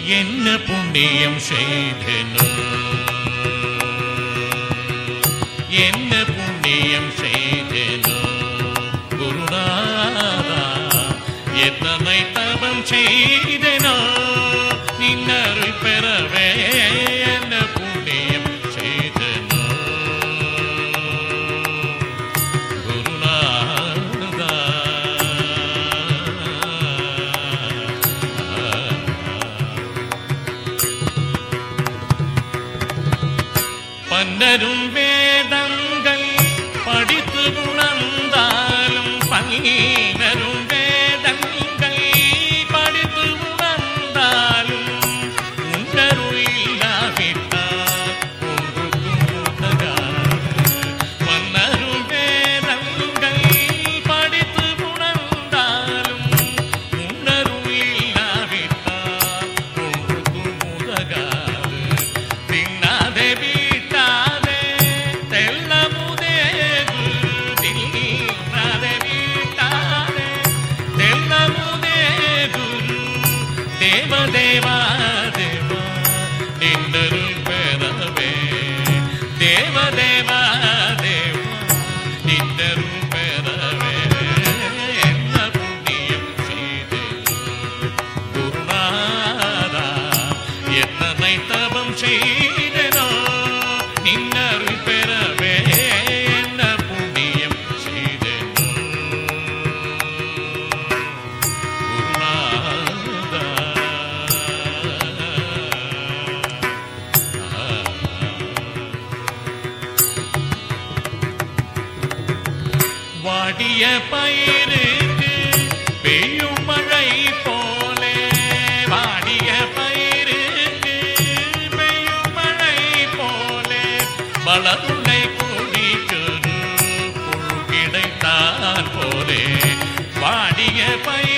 என்ன புண்ணியம் செய்தனோ என்ன புண்ணியம் செய்தனோ குருநாதா எத்தனை தவம் செய்தனோ நின்னருள் பெறவே என்ன புண்ணியம் செய்தனோ குருநாதா பன்னரும் வேதங்கள் படித்து உணர்ந்தாலும் பன்னரும் வேதங்கள் படித்து உணர்ந்தாலும் உன்னருள் இல்லாவிட்டால் ஒன்றுக்கும் உதகாது. பன்னரும் வேதங்கள் படித்து உணர்ந்தாலும் உன்னருள் இல்லாவிட்டால் ஒன்றுக்கும் உதகாது. தின்னாதே வீட்டாதே தெல்லமுதே குரு தின்னாதே வீட்டாதே தெல்லமுதே குரு தேவ தேவா தேவா நின்னருள் பெறவே தேவ தேவா தேவா நின்னருள் பெறவே என்ன புண்ணியம் செய்தேன் குருநாதா எத்தனை தவம் செய்தனோ நின்னருள் பெறவே என்ன புண்ணியம் செய்தனோ குருநாதா வாடிய பயிருக்கு பெய்யும் மழை போலே வாடிய பயிருக்கு பெய்யும் மழை போலே வளருளை குடிச்சொரு புழு கிடைத்தால் போலே வாடிய பயிர்